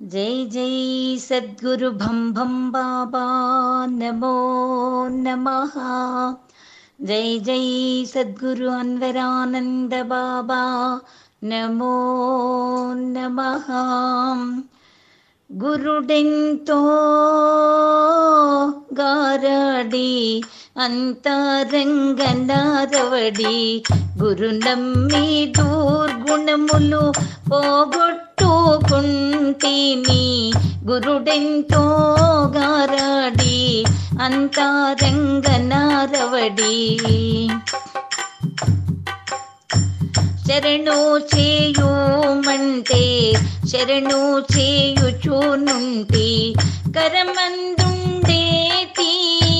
జై జై సద్గురు భం భం బాబా నమో నమ జై జై సద్గురు అన్వరానంద బాబా నమో నమ గురుడెంతో గారడి అంతరంగనారవడి గురు నమ్మి దూర్గుణములు పోగొట్టుకుంటిని గురుడెంతో గారడి అంతరంగనారవడి శరణు చేయుమంటే శరణు చేయుచునుంటి కరమందుండేతి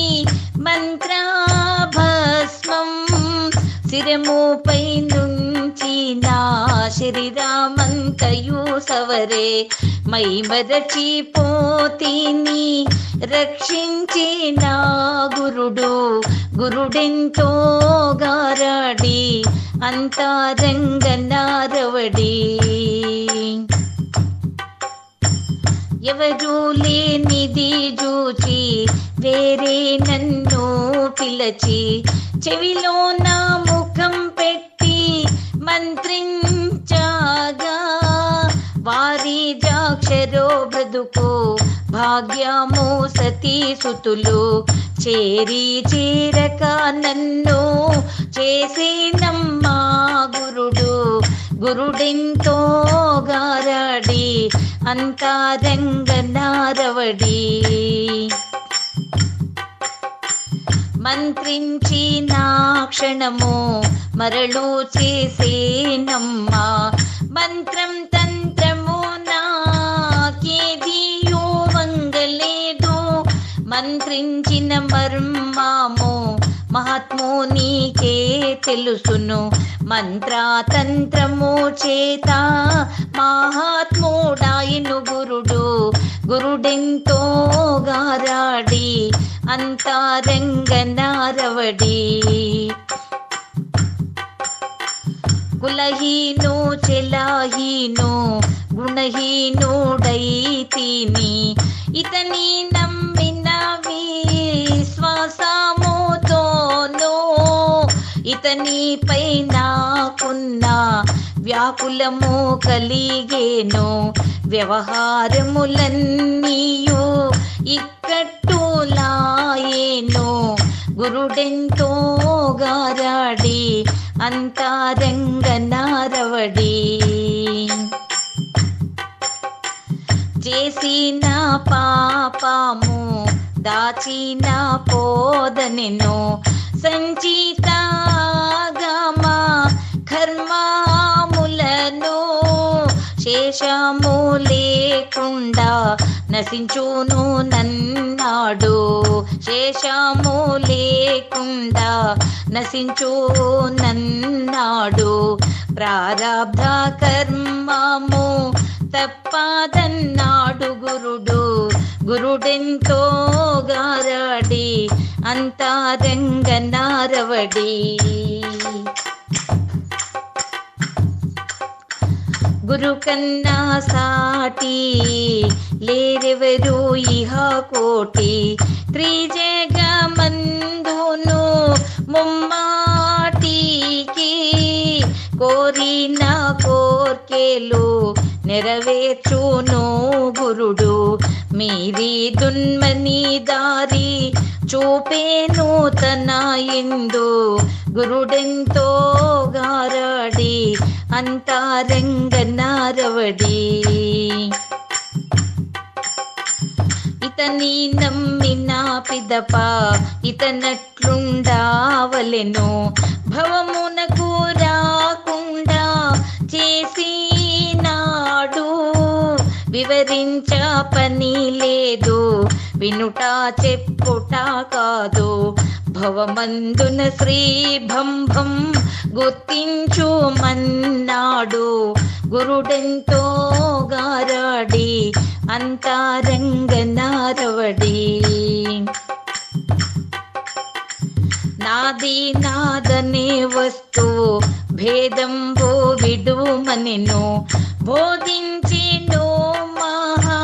మంత్రాభస్మం శిరముపై నుంచి నా శరీరమంతయు సవరే మై మరచిపోతిని రక్షించి నా గురుడు గురుడెంతో గారాడి అంతరంగనారవడి ఎవరు లేనిది చూచి వేరే నన్ను పిలచి చెవిలో నా ముఖం పెట్టి మంత్రించగా వారి జాక్షరో బ్రతుకు భాగ్యము సతీ సుతులు చేరి చేరక నన్ను చేసేనమ్మా గురుడు గురుడెంతో గారాడి అంతరంగనారవడి మంత్రించి నా క్షణము మరలు చేసేనమ్మా మంత్రం తంత్రము నాకేదియో వంగలేదు మంత్రించిన మర్మాము మహాత్ము నీకే తెలుసును మంత్రాతంత్రము చేత మహాత్ముడాయను గురుడు గురుడెంతో గారాడి అంతరంగనారవడి కులహీను చెలాహీను గుణహీనుడైతిని ఇతని నమ్మిన విశ్వాసముతోనూ ఇతని పై నాకున్న వ్యాకులము కలిగేను వ్యవహారములన్నీయు ఇక్కట్టులాయేను గురుడెంతో గారాడి అంతరంగనారవడి చేసిన పాపము దాచిన పోదనెను సంచితాగమ కర్మాములను శేషము లేకుండా నశించును నన్నాడు శేషము లేకుండా నశించు నన్నాడు ప్రారబ్ధ కర్మము తప్పదన్నాడు గురుడు గురుడెంతో గారాడి అంతరంగనారవడి గురు కన్నా సాటి లేరెవరు ఇహ కోటి త్రిజగమందును ముమ్మాటికి కోరిన కోర్కెలు నెరవేర్చును గురుడు మీరి దున్మని దారి చూపేను తన ఎందు గురుడెంతో గారాడి అంతరంగనారవడి ఇతని నమ్మిన పిదప ఇతనట్లుండావలెను భవమునకు రాకుండా చేసినాడు వివరించ పని లేదు వినుట చెప్పుట కాదు భవమందున శ్రీ భంభం గుర్తించు మన్నాడు గురుడెంతో గారాడి అంతరంగనారవడి నాది నాదనే వస్తువు భేదంబో విడుమనెను బోధించెను మహా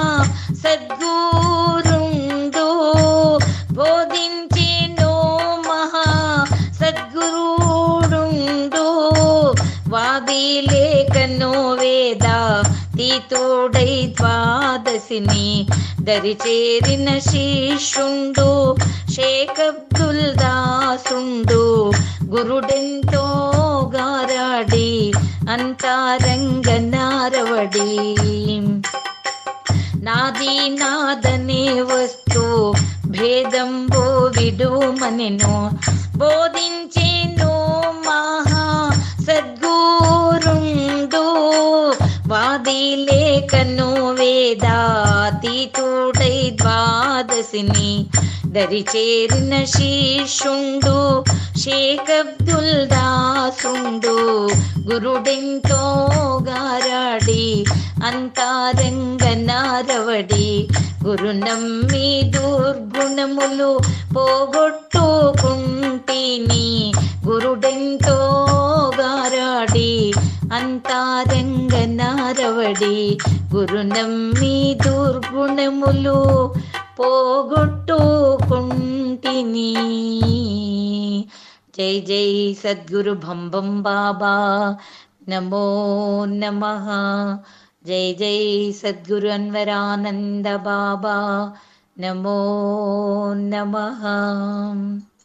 తీతుడై ద్వాదశిని దరిచేరిన శిష్యుండు షేక్ అబ్దుల్ దాసుండు గురుడెంతో గారాడి అంతరంగ నారవడి నాది నాదనే వస్తు భేదంబో విడుమనెను బోధించేను మహా సద్గురుండు వాది లేఖను వేదాతీతుడై ద్వాదశిని దరిచేరిన శిష్యుండు షేక్ అబ్దుల్ దాసుండు గురుడెంతో గారాడి అంతరంగ నారవడి గురు నమ్మి దుర్గుణములు పోగొట్టుకుంటిని గురుడెంతో గారాడి అంతరంగ నారవడి గురు నమ్మి దుర్గుణములు పోగొట్టుకుంటిని జై జై సద్గురు భంబం బాబా నమో నమ జై జై సద్గురు అన్వరానంద బాబా నమో నమ